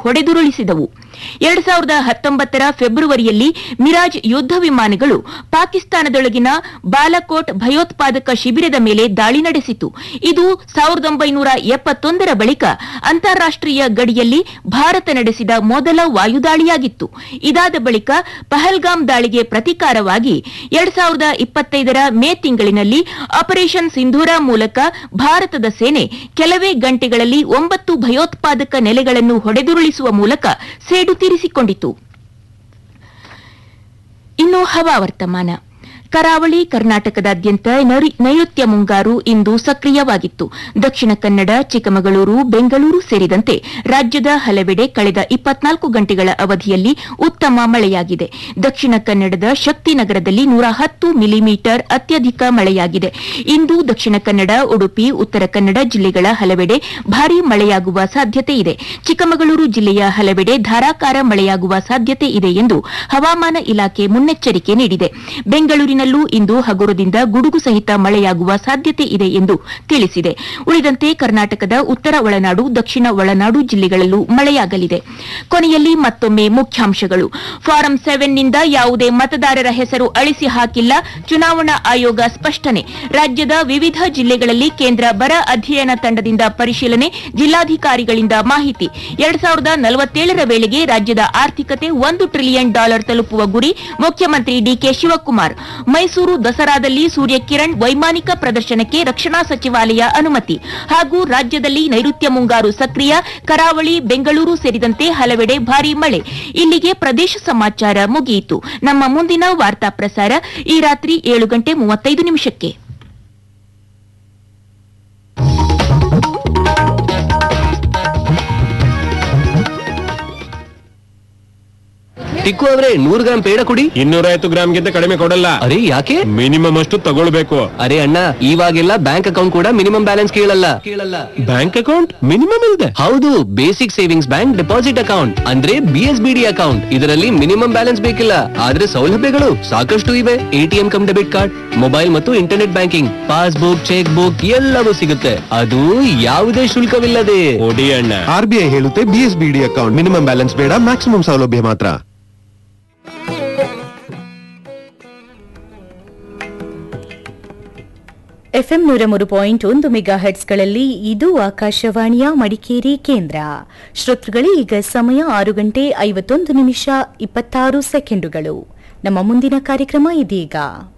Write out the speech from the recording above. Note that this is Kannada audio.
ಹೊಡೆದುರುಳಿಸಿದವು ಎರಡ್ ಸಾವಿರದ ಹತ್ತೊಂಬತ್ತರ ಫೆಬ್ರವರಿಯಲ್ಲಿ ಮಿರಾಜ್ ಯುದ್ಧ ವಿಮಾನಗಳು ಪಾಕಿಸ್ತಾನದೊಳಗಿನ ಬಾಲಾಕೋಟ್ ಭಯೋತ್ಪಾದಕ ಶಿಬಿರದ ಮೇಲೆ ದಾಳಿ ನಡೆಸಿತು ಇದು ಸಾವಿರದ ಒಂಬೈನೂರ ಎಪ್ಪತ್ತೊಂದರ ಬಳಿಕ ಅಂತಾರಾಷ್ಟೀಯ ಗಡಿಯಲ್ಲಿ ಭಾರತ ನಡೆಸಿದ ಮೊದಲ ವಾಯುದಾಳಿಯಾಗಿತ್ತು ಇದಾದ ಬಳಿಕ ಪಹಲ್ಗಾಮ್ ದಾಳಿಗೆ ಪ್ರತೀಕಾರವಾಗಿ ಎರಡ್ ಸಾವಿರದ ಇಪ್ಪತ್ತೈದರ ಮೇ ತಿಂಗಳಿನಲ್ಲಿ ಆಪರೇಷನ್ ಸಿಂಧೂರ ಮೂಲಕ ಭಾರತದ ಸೇನೆ ಕೆಲವೇ ಗಂಟೆಗಳಲ್ಲಿ ಒಂಬತ್ತು ಭಯೋತ್ಪಾದಕ ನೆಲೆಗಳನ್ನು ಹೊಡೆದುರುಳಿಸುವ ಮೂಲಕ ಸೇಡು ತೀರಿಸಿಕೊಂಡಿತು ಇನ್ನು ಹವಾವರ್ತಮಾನ ಕರಾವಳಿ ಕರ್ನಾಟಕದಾದ್ಯಂತ ನರಿ- ನೈಋತ್ಯ ಮುಂಗಾರು ಇಂದು ಸಕ್ರಿಯವಾಗಿತ್ತು ದಕ್ಷಿಣ ಕನ್ನಡ ಚಿಕ್ಕಮಗಳೂರು ಬೆಂಗಳೂರು ಸೇರಿದಂತೆ ರಾಜ್ಯದ ಹಲವೆಡೆ ಕಳೆದ ಇಪ್ಪತ್ನಾಲ್ಕು ಗಂಟೆಗಳ ಅವಧಿಯಲ್ಲಿ ಉತ್ತಮ ಮಳೆಯಾಗಿದೆ ದಕ್ಷಿಣ ಕನ್ನಡದ ಶಕ್ತಿನಗರದಲ್ಲಿ ನೂರ ಹತ್ತು ಮಿಲಿಮೀಟರ್ ಅತ್ಯಧಿಕ ಮಳೆಯಾಗಿದೆ ಇಂದು ದಕ್ಷಿಣ ಕನ್ನಡ ಉಡುಪಿ ಉತ್ತರ ಕನ್ನಡ ಜಿಲ್ಲೆಗಳ ಹಲವೆಡೆ ಭಾರೀ ಮಳೆಯಾಗುವ ಸಾಧ್ಯತೆ ಇದೆ ಚಿಕ್ಕಮಗಳೂರು ಜಿಲ್ಲೆಯ ಹಲವೆಡೆ ಧಾರಾಕಾರ ಮಳೆಯಾಗುವ ಸಾಧ್ಯತೆ ಇದೆ ಎಂದು ಹವಾಮಾನ ಇಲಾಖೆ ಮುನ್ನೆಚ್ಚರಿಕೆ ನೀಡಿದೆ ಬೆಂಗಳೂರಿನಲ್ಲೂ ಇಂದು ಹಗುರದಿಂದ ಗುಡುಗು ಸಹಿತ ಮಳೆಯಾಗುವ ಸಾಧ್ಯತೆ ಇದೆ ಎಂದು ತಿಳಿಸಿದೆ ಉಳಿದಂತೆ ಕರ್ನಾಟಕದ ಉತ್ತರ ಒಳನಾಡು ದಕ್ಷಿಣ ಒಳನಾಡು ಜಿಲ್ಲೆಗಳಲ್ಲೂ ಮಳೆಯಾಗಲಿದೆ ಕೊನೆಯಲ್ಲಿ ಮತ್ತೊಮ್ಮೆ ಮುಖ್ಯಾಂಶಗಳು ಫಾರಂ ಸೆವೆನ್ನಿಂದ ಯಾವುದೇ ಮತದಾರರ ಹೆಸರು ಅಳಿಸಿ ಹಾಕಿಲ್ಲ ಚುನಾವಣಾ ಆಯೋಗ ಸ್ಪಷ್ಟನೆ ರಾಜ್ಯದ ವಿವಿಧ ಜಿಲ್ಲೆಗಳಲ್ಲಿ ಕೇಂದ್ರ ಬರ ಅಧ್ಯಯನ ತಂಡದಿಂದ ಪರಿಶೀಲನೆ ಜಿಲ್ಲಾಧಿಕಾರಿಗಳಿಂದ ಮಾಹಿತಿ ಎರಡ್ ಸಾವಿರದ ನಲವತ್ತೇಳರ ವೇಳೆಗೆ ರಾಜ್ಯದ ಆರ್ಥಿಕತೆ ಒಂದು ಟ್ರಿಲಿಯನ್ ಡಾಲರ್ ತಲುಪುವ ಗುರಿ ಮುಖ್ಯಮಂತ್ರಿ ಡಿಕೆ ಶಿವಕುಮಾರ್ ಮೈಸೂರು ದಸರಾದಲ್ಲಿ ಸೂರ್ಯಕಿರಣ್ ವೈಮಾನಿಕ ಪ್ರದರ್ಶನಕ್ಕೆ ರಕ್ಷಣಾ ಸಚಿವಾಲಯ ಅನುಮತಿ ಹಾಗೂ ರಾಜ್ಯದಲ್ಲಿ ನೈಋತ್ಯ ಮುಂಗಾರು ಸಕ್ರಿಯ ಕರಾವಳಿ ಬೆಂಗಳೂರು ಸೇರಿದಂತೆ ಹಲವೆಡೆ ಭಾರೀ ಮಳೆ ಇಲ್ಲಿಗೆ ಪ್ರದೇಶ ಸಮಾಚಾರ ಮುಗಿಯಿತು ನಮ್ಮ ಮುಂದಿನ ವಾರ್ತಾ ಪ್ರಸಾರ ಈ ರಾತ್ರಿ ಏಳು ಗಂಟೆ ಮೂವತ್ತೈದು ನಿಮಿಷಕ್ಕೆ ಟಿಕ್ಕು ಅವರೇ ನೂರು ಗ್ರಾಂ ಪೇಡ ಕೊಡಿ ಇನ್ನೂರೈವತ್ತು ಗ್ರಾಮ್ಗಿಂತ ಕಡಿಮೆ ಕೊಡಲ್ಲ ಅರೆ ಯಾಕೆ ಮಿನಿಮಮ್ ಅಷ್ಟು ತಗೊಳ್ಬೇಕು ಅರೆ ಅಣ್ಣ ಇವಾಗೆಲ್ಲ ಬ್ಯಾಂಕ್ ಅಕೌಂಟ್ ಕೂಡ ಮಿನಿಮಮ್ ಬ್ಯಾಲೆನ್ಸ್ ಕೇಳಲ್ಲ ಕೇಳಲ್ಲ ಬ್ಯಾಂಕ್ ಅಕೌಂಟ್ ಮಿನಿಮಮ್ ಇದೆ ಹೌದು basic savings bank deposit account ಅಂದ್ರೆ B S B D account ಇದರಲ್ಲಿ ಮಿನಿಮಮ್ ಬ್ಯಾಲೆನ್ಸ್ ಬೇಕಿಲ್ಲ ಆದ್ರೆ ಸೌಲಭ್ಯಗಳು ಸಾಕಷ್ಟು ಇವೆ ATM cum debit card mobile ಮತ್ತು internet banking passbook cheque book ಎಲ್ಲವೂ ಸಿಗುತ್ತೆ ಅದು ಯಾವುದೇ ಶುಲ್ಕವಿಲ್ಲದೆ ಕೊಡಿ ಅಣ್ಣ ಆರ್ಬಿಐ ಹೇಳುತ್ತೆ ಬಿಎಸ್ಬಿಡಿ ಅಕೌಂಟ್ ಮಿನಿಮಮ್ ಬ್ಯಾಲೆನ್ಸ್ ಬೇಡ ಮ್ಯಾಕ್ಸಿಮಮ್ ಸೌಲಭ್ಯ ಮಾತ್ರ ಎಫ್ಎಂ ನೂರ ಮೂರು ಪಾಯಿಂಟ್ ಒಂದು ಮೆಗಾ ಹರ್ಟ್ಸ್ಗಳಲ್ಲಿ ಇದು ಆಕಾಶವಾಣಿಯ ಮಡಿಕೇರಿ ಕೇಂದ್ರ ಶ್ರೋತೃಗಳೇ ಈಗ ಸಮಯ ಆರು ಗಂಟೆ ಐವತ್ತೊಂದು ನಿಮಿಷ ಇಪ್ಪತ್ತಾರು ಸೆಕೆಂಡುಗಳು ನಮ್ಮ ಮುಂದಿನ ಕಾರ್ಯಕ್ರಮ ಇದೀಗ